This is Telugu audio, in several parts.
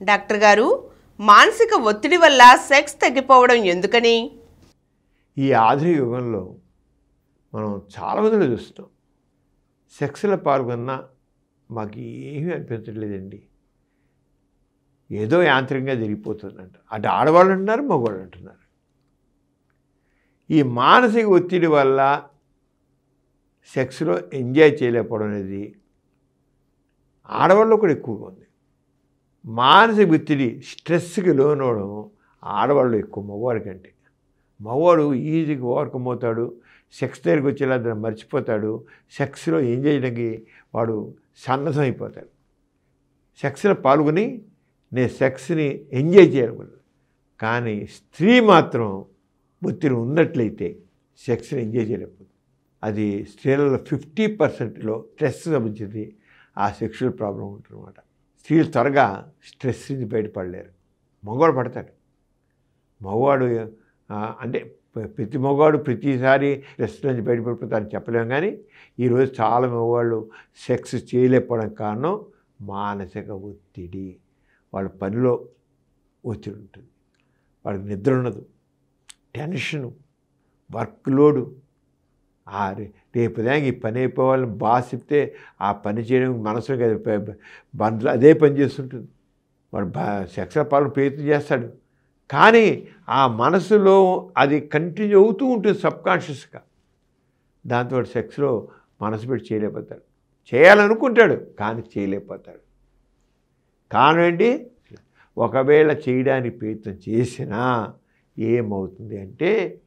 డాక్టర్ గారు మానసిక ఒత్తిడి వల్ల సెక్స్ తగ్గిపోవడం ఎందుకని ఈ ఆధునిక యుగంలో మనం చాలా మందిలో చూస్తున్నాం సెక్స్లో పాల్గొన్నా మాకు ఏమీ అనిపించట్లేదండి ఏదో యాంత్రికంగా జరిగిపోతుందంట అటు ఆడవాళ్ళు అంటున్నారు మగవాళ్ళు అంటున్నారు ఈ మానసిక ఒత్తిడి వల్ల సెక్స్లో ఎంజాయ్ చేయలేకపోవడం అనేది ఆడవాళ్ళు కూడా ఎక్కువగా ఉంది మానసిక ఒత్తిడి స్ట్రెస్కి లోనవడం ఆడవాళ్ళు ఎక్కువ మగవాడి కంటే మగవాడు ఈజీగా ఓవర్కమ్ అవుతాడు సెక్స్ దగ్గరికి వచ్చేలా దాన్ని మర్చిపోతాడు సెక్స్లో ఎంజాయ్ చేయడానికి వాడు సన్నద్ధం అయిపోతాడు సెక్స్లో పాల్గొని నేను సెక్స్ని ఎంజాయ్ చేయాలనుకుంటాను కానీ స్త్రీ మాత్రం ఒత్తిడి ఉన్నట్లయితే సెక్స్ని ఎంజాయ్ చేయలేకపోతుంది అది స్త్రీలలో ఫిఫ్టీ పర్సెంట్లో స్ట్రెస్ సంబంధించింది ఆ సెక్షువల్ ప్రాబ్లం ఉంటుందన్నమాట స్త్రీలు త్వరగా స్ట్రెస్ నుంచి బయటపడలేరు మగవాడు పడతాడు మగవాడు ఆ, అంటే ప్ర- ప్రతి మగవాడు ప్రతిసారి స్ట్రెస్ నుంచి బయటపడిపోతారని చెప్పలేము కానీ ఈరోజు చాలా మగవాళ్ళు సెక్స్ చేయలేకపోవడం కారణం మానసిక ఒత్తిడి వాళ్ళ పనిలో ఒత్తిడి ఉంటుంది వాళ్ళకి నిద్ర ఉండదు టెన్షను వర్క్ లోడు ఆ రే- రేపు దానికి ఈ పని అయిపోవాలని బాగా చెప్తే ఆ పని చేయడం మనసులో కదా ప- బండ్లు అదే పని చేస్తుంటుంది వాడు బా సెక్స్లో పాలు ప్రయత్నం చేస్తాడు కానీ ఆ మనసులో అది కంటిన్యూ అవుతూ ఉంటుంది సబ్కాన్షియస్గా దాంతో వాడు సెక్స్లో మనసు పెట్టి చేయలేకపోతాడు చేయాలనుకుంటాడు కానీ చేయలేకపోతాడు కారణం ఏంటి ఒకవేళ చేయడానికి ప్రయత్నం చేసినా ఏమవుతుంది అంటే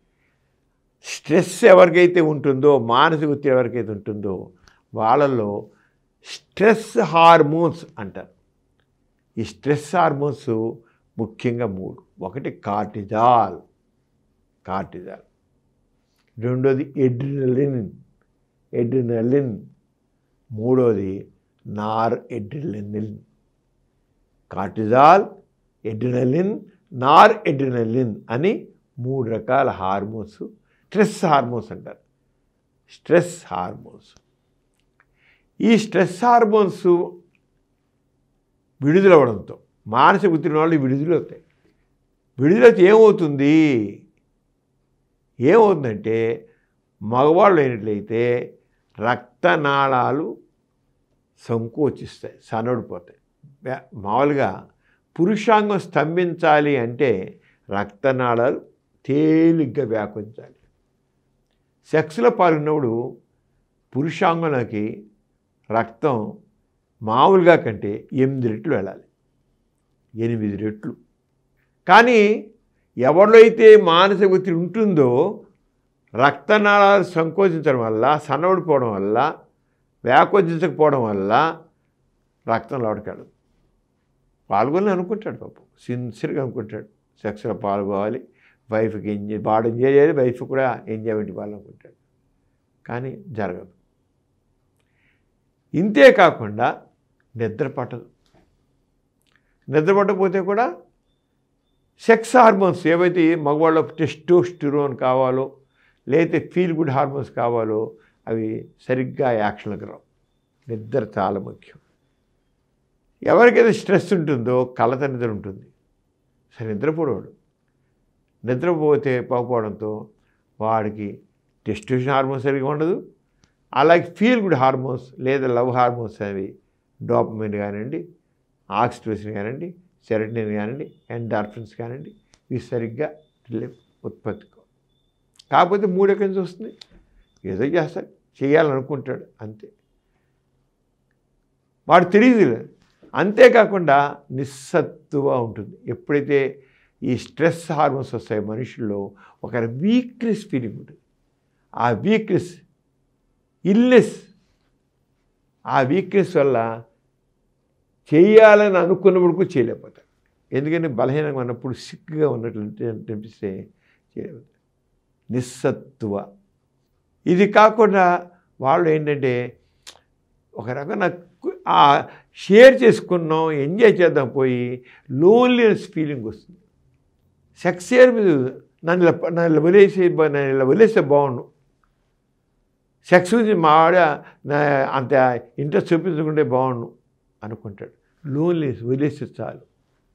స్ట్రెస్ ఎవరికైతే ఉంటుందో మానసిక ఒత్తిడి ఎవరికైతే ఉంటుందో వాళ్ళల్లో స్ట్రెస్ హార్మోన్స్ అంటారు ఈ స్ట్రెస్ హార్మోన్స్ ముఖ్యంగా మూడు ఒకటి కార్టిజాల్ కార్టిజాల్ రెండోది ఎడ్రినలిన్ ఎడ్రినలిన్ మూడోది noradrenaline cortisol adrenaline noradrenaline అని మూడు రకాల హార్మోన్స్ స్ట్రెస్ హార్మోన్స్ అంటారు స్ట్రెస్ హార్మోన్స్ ఈ స్ట్రెస్ హార్మోన్స్ విడుదలవడంతో మానసిక ఒత్తిడి వాళ్ళు విడుదలవుతాయి విడుదలైతే ఏమవుతుంది ఏమవుతుందంటే మగవాళ్ళు అయినట్లయితే రక్తనాళాలు సంకోచిస్తాయి సన్నడిపోతాయి వ్యా- మామూలుగా పురుషాంగం స్తంభించాలి అంటే రక్తనాళాలు తేలిగ్గా వ్యాపించాలి సెక్స్లో పాల్గొన్నప్పుడు పురుషాంగంలోకి రక్తం మామూలుగా కంటే ఎనిమిది రెట్లు వెళ్ళాలి ఎనిమిది రెట్లు కానీ ఎవరిలో అయితే మానసిక ఒత్తిడి ఉంటుందో రక్తనాళాలు సంకోచించడం వల్ల సన్నబడిపోవడం వల్ల వ్యాకోచించకపోవడం వల్ల రక్తం లోటుకెళ్ళదు పాల్గొని అనుకుంటాడు పాపం సిన్సియర్గా అనుకుంటాడు సెక్స్లో పాల్గొవాలి వైఫ్కి ఎంజాయ్ బాగా ఎంజాయ్ చేయాలి వైఫ్ కూడా ఎంజాయ్మెంట్ ఇవ్వాలనుకుంటాడు కానీ జరగదు ఇంతే కాకుండా నిద్ర పట్టదు నిద్ర పట్టకపోతే కూడా సెక్స్ హార్మోన్స్ ఏవైతే మగవాళ్ళ టెస్టోస్టిరోన్ కావాలో లేకపోతే ఫీల్ గుడ్ హార్మోన్స్ కావాలో అవి సరిగ్గా యాక్షన్లకు రావు నిద్ర చాలా ముఖ్యం ఎవరికైతే స్ట్రెస్ ఉంటుందో కలత నిద్ర ఉంటుంది సరే నిద్రపోవాడు నిద్రపోతే పోకపోవడంతో వాడికి టెస్టిషన్ హార్మోన్స్ సరిగ్గా ఉండదు అలాగే ఫీల్ గుడ్ హార్మోన్స్ లేదా లవ్ హార్మోన్స్ అవి డోపమిన్ కానివ్వండి ఆక్సిటోసిన్ కానివ్వండి సెరటినిన్ కానివ్వండి ఎండార్ఫిన్స్ కానివ్వండి ఇవి సరిగ్గా లేవు ఉత్పత్తి కావు. కాకపోతే మూడు ఎక్కడి నుంచి వస్తుంది ఏదో చేస్తాడు చేయాలనుకుంటాడు అంతే వాడు తెలియదు అంతేకాకుండా నిస్సత్తుగా ఉంటుంది ఎప్పుడైతే ఈ స్ట్రెస్ హార్మోన్స్ వస్తాయో మనుషుల్లో ఒక వీక్నెస్ ఫీలింగ్ ఉంటుంది ఆ వీక్నెస్ ఇల్నెస్ ఆ వీక్నెస్ వల్ల చేయాలని అనుకున్నప్పుడు కూడా చేయలేకపోతాడు ఎందుకంటే బలహీనంగా ఉన్నప్పుడు సిక్గా ఉన్నట్లు అనిపిస్తే చేయలేకపోతాడు నిస్సత్తువ ఇది కాకుండా వాళ్ళు ఏంటంటే ఒక రకమైన కు- ఆ షేర్ చేసుకున్నాం ఎంజాయ్ చేద్దాం పోయి లోన్లీనెస్ ఫీలింగ్ వస్తుంది సెక్స్ షేర్ మీద నన్ను ఇలా ప- నన్ను ఇలా వదిలేసి బా- నన్ను ఇలా వదిలేస్తే బాగుండు సెక్స్ గురించి మా ఆవిడ నా అంత ఇంట్రెస్ట్ చూపించకుంటే బాగుండు అనుకుంటాడు లోన్లీనెస్ వదిలేస్తే చాలు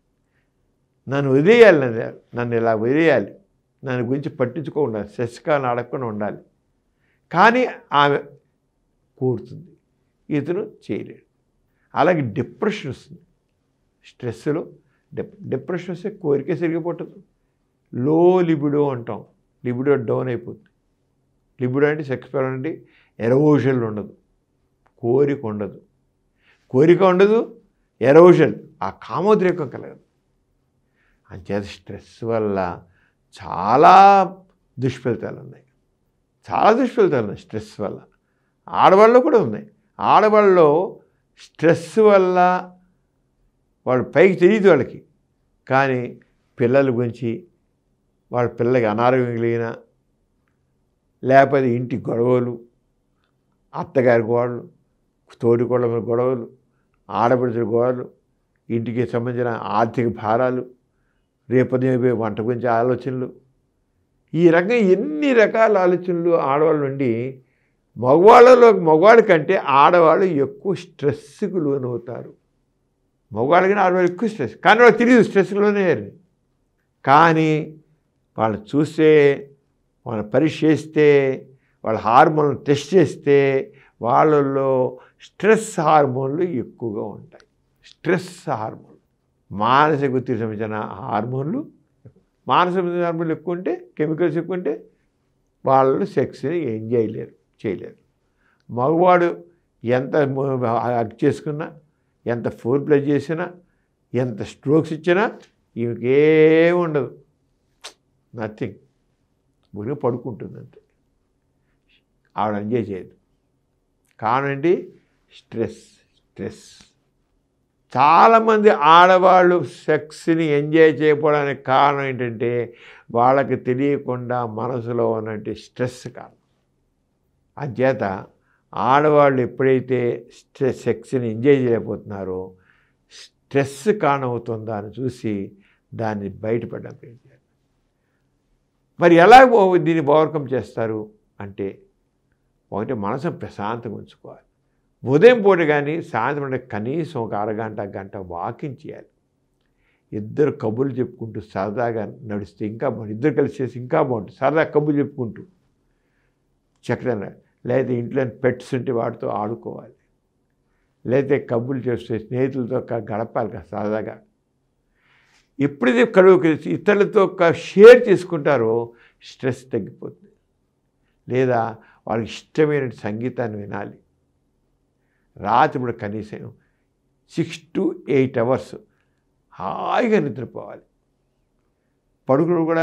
నన్ను వదిలేయాలి నన్ను నన్ను ఇలా వదిలేయాలి నన్ను గురించి పట్టించుకోకుండా శశికాలను అడగకుండా ఉండాలి కానీ ఆమె కూడుతుంది ఇతను చేయలేడు అలాగే డిప్రెషన్ వస్తుంది స్ట్రెస్లో డిప్ డిప్రెషన్ వస్తే కోరిక సరిగిపోతుంది లో లిబిడో అంటాం లిబిడో డౌన్ అయిపోతుంది లిబిడో అంటే సెక్స్ అంటే ఎరోషన్ ఉండదు కోరిక ఉండదు కోరిక ఉండదు ఎరోషన్ ఆ కామోద్రేకం కలగదు అంచేత స్ట్రెస్ వల్ల చాలా దుష్ఫలితాలు ఉన్నాయి చాలా దుష్ఫలితాలు ఉన్నాయి స్ట్రెస్ వల్ల ఆడవాళ్ళు కూడా ఉన్నాయి ఆడవాళ్ళలో స్ట్రెస్ వల్ల వాళ్ళు పైకి తెలియదు వాళ్ళకి కానీ పిల్లల గురించి వాళ్ళ పిల్లలకి అనారోగ్యం కలిగిన లేకపోతే ఇంటి గొడవలు అత్తగారి గొడవలు తోడికోళ్ళ మీద గొడవలు ఆడపడుచుల గొడవలు ఇంటికి సంబంధించిన ఆర్థిక భారాలు రేపొద్దున వంట గురించి ఆలోచనలు ఈ రకంగా ఎన్ని రకాల ఆలోచనలు ఆడవాళ్ళ నుండి మగవాళ్ళలో మగవాళ్ళ కంటే ఆడవాళ్ళు ఎక్కువ స్ట్రెస్కి లోనవుతారు మగవాళ్ళకి ఆడవాళ్ళు ఎక్కువ స్ట్రెస్ కానీ వాళ్ళకి తెలియదు స్ట్రెస్లోనే కానీ వాళ్ళు చూస్తే వాళ్ళని పరీక్ష చేస్తే వాళ్ళ హార్మోన్లు టెస్ట్ చేస్తే వాళ్ళల్లో స్ట్రెస్ హార్మోన్లు ఎక్కువగా ఉంటాయి స్ట్రెస్ హార్మోన్లు మానసిక ఒత్తిడి సంబంధించిన హార్మోన్లు మానసిక ఒత్తిడి హార్మోన్లు ఎక్కువ ఉంటే కెమికల్స్ ఎక్కువ ఉంటే వాళ్ళు సెక్స్ని ఎంజాయ్ చేయలేరు చేయలేరు మగవాడు ఎంత హక్ చేసుకున్నా ఎంత ఫోర్ ప్లే చేసినా ఎంత స్ట్రోక్స్ ఇచ్చినా ఈమెకేం ఉండదు నథింగ్ మురిగి పడుకుంటుంది అంతే ఆవిడ ఎంజాయ్ చేయదు కారణం ఏంటి స్ట్రెస్ స్ట్రెస్ చాలామంది ఆడవాళ్ళు సెక్స్ని ఎంజాయ్ చేయకపోవడానికి కారణం ఏంటంటే వాళ్ళకి తెలియకుండా మనసులో ఉన్నటువంటి స్ట్రెస్ కారణం అంచేత ఆడవాళ్ళు ఎప్పుడైతే స్ట్రెస్ సెక్స్ని ఎంజాయ్ చేయలేకపోతున్నారో స్ట్రెస్ కారణమవుతుందా అని చూసి దాన్ని బయటపడడం చేయాలి మరి ఎలా ఓ- దీన్ని ఓవర్కమ్ చేస్తారు అంటే ఒకటి మనసును ప్రశాంతంగా ఉంచుకోవాలి ఉదయం పూట కానీ సాయంత్రం పూట కనీసం ఒక అరగంట గంట వాకింగ్ చేయాలి ఇద్దరు కబుర్లు చెప్పుకుంటూ సరదాగా నడిస్తే ఇంకా బాగుంటుంది ఇద్దరు కలిసి చేసి ఇంకా బాగుంటుంది సరదా కబుర్లు చెప్పుకుంటూ చక్కగా లేదా ఇంట్లో పెట్స్ ఉంటే వాటితో ఆడుకోవాలి లేకపోతే కబుర్లు చేస్తే స్నేహితులతో క- గడపాలి కదా సరదాగా ఎప్పుడైతే కడుగు ఇతరులతో క- షేర్ చేసుకుంటారో స్ట్రెస్ తగ్గిపోతుంది లేదా వాళ్ళకి ఇష్టమైన సంగీతాన్ని వినాలి రాత్రి కూడా కనీసం సిక్స్ టు ఎయిట్ అవర్స్ హాయిగా నిద్రపోవాలి పడుకులు కూడా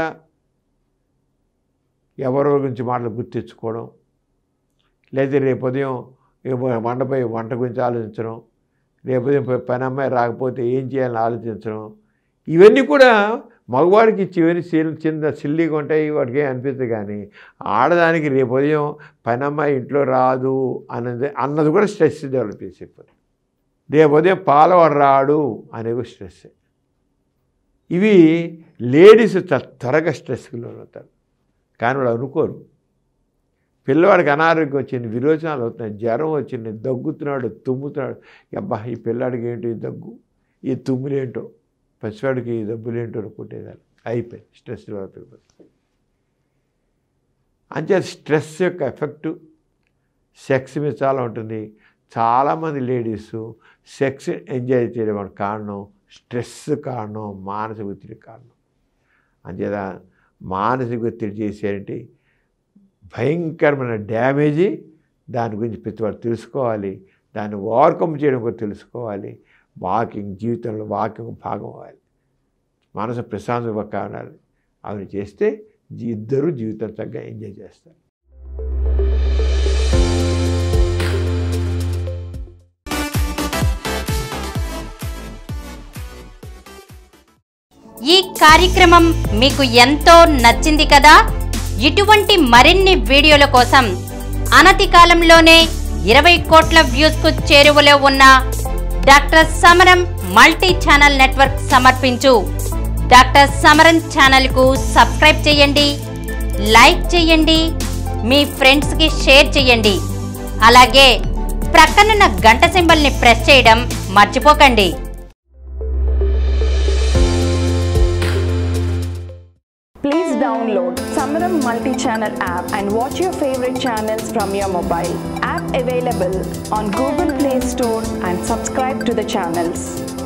ఎవరో గురించి మాటలు గుర్తించుకోవడం లేదా రేపు ఉదయం ఏ వంటపై వంట గురించి ఆలోచించడం రేపు ఉదయం ప- పని అమ్మాయి రాకపోతే ఏం చేయాలని ఆలోచించడం ఇవన్నీ కూడా మగవాడికి చివరి చిన్న చిన్న సిల్లీగా ఉంటాయి వాడికి ఏం అనిపిస్తుంది కానీ ఆడదానికి రేపు ఉదయం పని అమ్మాయి ఇంట్లో రాదు అన్నది అన్నది కూడా స్ట్రెస్ డెవలప్ చేసిపోతుంది రేపు ఉదయం పాలవాడు రాడు అనేది కూడా స్ట్రెస్ ఇవి లేడీస్ త- త్వరగా స్ట్రెస్కి లోనవుతారు కానీ వాళ్ళు అనుకోరు పిల్లవాడికి అనారోగ్యం వచ్చింది విరోచనాలు అవుతున్నాయి జ్వరం వచ్చింది దగ్గుతున్నాడు తుమ్ముతున్నాడు అబ్బా ఈ పిల్లాడికి ఏంటి ఈ దగ్గు ఈ తుమ్ములేంటో పసివాడికి ఈ దబ్బులేంటో అనుకుంటేదాన్ని అయిపోయింది స్ట్రెస్ డెవలప్ అయిపోతుంది అంతే స్ట్రెస్ యొక్క ఎఫెక్టు సెక్స్ మీద చాలా ఉంటుంది చాలామంది లేడీస్ సెక్స్ ఎంజాయ్ చేయడం కారణం స్ట్రెస్ కారణం మానసిక ఒత్తిడి కారణం అంచేత మానసిక ఒత్తిడి చేసేంటి భయంకరమైన డ్యామేజీ దాని గురించి ప్రతి వాడు తెలుసుకోవాలి దాన్ని ఓవర్కమ్ చేయడం కూడా తెలుసుకోవాలి వాకింగ్ జీవితంలో వాకింగ్ భాగం అవ్వాలి మనసు ప్రశాంతంగా కావాలి అవి చేస్తే జీ- ఇద్దరు జీవితం తగ్గ ఎంజాయ్ చేస్తారు ఈ కార్యక్రమం మీకు ఎంతో నచ్చింది కదా ఇటువంటి మరిన్ని వీడియోల కోసం అనతి కాలంలోనే ఇరవై కోట్ల వ్యూస్ కు చేరువలో ఉన్న doctor Samaram multi channel network సమర్పించు డాక్టర్ సమరం ఛానల్ కు సబ్స్క్రైబ్ చేయండి లైక్ చేయండి మీ ఫ్రెండ్స్ కి షేర్ చేయండి అలాగే ప్రక్కనున్న గంట సింబల్ ని ప్రెస్ చేయడం మర్చిపోకండి download Samaram multi-channel app and watch your favorite channels from your mobile. App available on Google Play Store and subscribe to the channels.